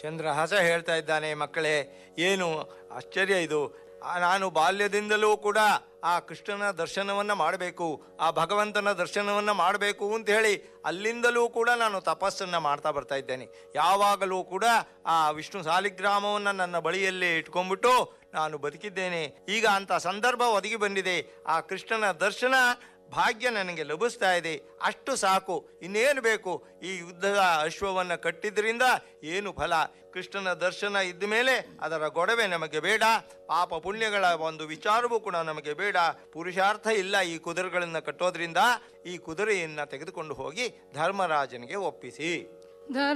ಚಂದ್ರಹಾಸ ಹೇಳ್ತಾ ಇದ್ದಾನೆ ಮಕ್ಕಳೇ ಏನು ಆಶ್ಚರ್ಯ ಇದು ಆ, ನಾನು ಬಾಲ್ಯದಿಂದಲೂ ಕೂಡ ಆ ಕೃಷ್ಣನ ದರ್ಶನವನ್ನು ಮಾಡಬೇಕು ಆ ಭಗವಂತನ ದರ್ಶನವನ್ನು ಮಾಡಬೇಕು ಅಂತ ಹೇಳಿ ಅಲ್ಲಿಂದಲೂ ಕೂಡ ನಾನು ತಪಸ್ಸನ್ನು ಮಾಡ್ತಾ ಬರ್ತಾ ಇದ್ದೇನೆ ಯಾವಾಗಲೂ ಕೂಡ ಆ ವಿಷ್ಣು ಸಾಲಿಗ್ರಾಮವನ್ನು ನನ್ನ ಬಳಿಯಲ್ಲೇ ಇಟ್ಕೊಂಡ್ಬಿಟ್ಟು ನಾನು ಬದುಕಿದ್ದೇನೆ ಈಗ ಅಂತ ಸಂದರ್ಭ ಒದಗಿ ಬಂದಿದೆ ಆ ಕೃಷ್ಣನ ದರ್ಶನ ಭಾಗ್ಯ ನನಗೆ ಲಭಿಸ್ತಾ ಇದೆ ಅಷ್ಟು ಸಾಕು ಇನ್ನೇನು ಬೇಕು ಈ ಯುದ್ಧದ ಅಶ್ವವನ್ನು ಕಟ್ಟಿದ್ರಿಂದ ಏನು ಫಲ ಕೃಷ್ಣನ ದರ್ಶನ ಇದ್ದ ಮೇಲೆ ಅದರ ಗೊಡವೆ ನಮಗೆ ಬೇಡ ಪಾಪ ಪುಣ್ಯಗಳ ಒಂದು ವಿಚಾರವೂ ಕೂಡ ನಮಗೆ ಬೇಡ ಪುರುಷಾರ್ಥ ಇಲ್ಲ ಈ ಕುದುರೆಗಳನ್ನು ಕಟ್ಟೋದ್ರಿಂದ ಈ ಕುದುರೆಯನ್ನು ತೆಗೆದುಕೊಂಡು ಹೋಗಿ ಧರ್ಮರಾಜನಿಗೆ ಒಪ್ಪಿಸಿ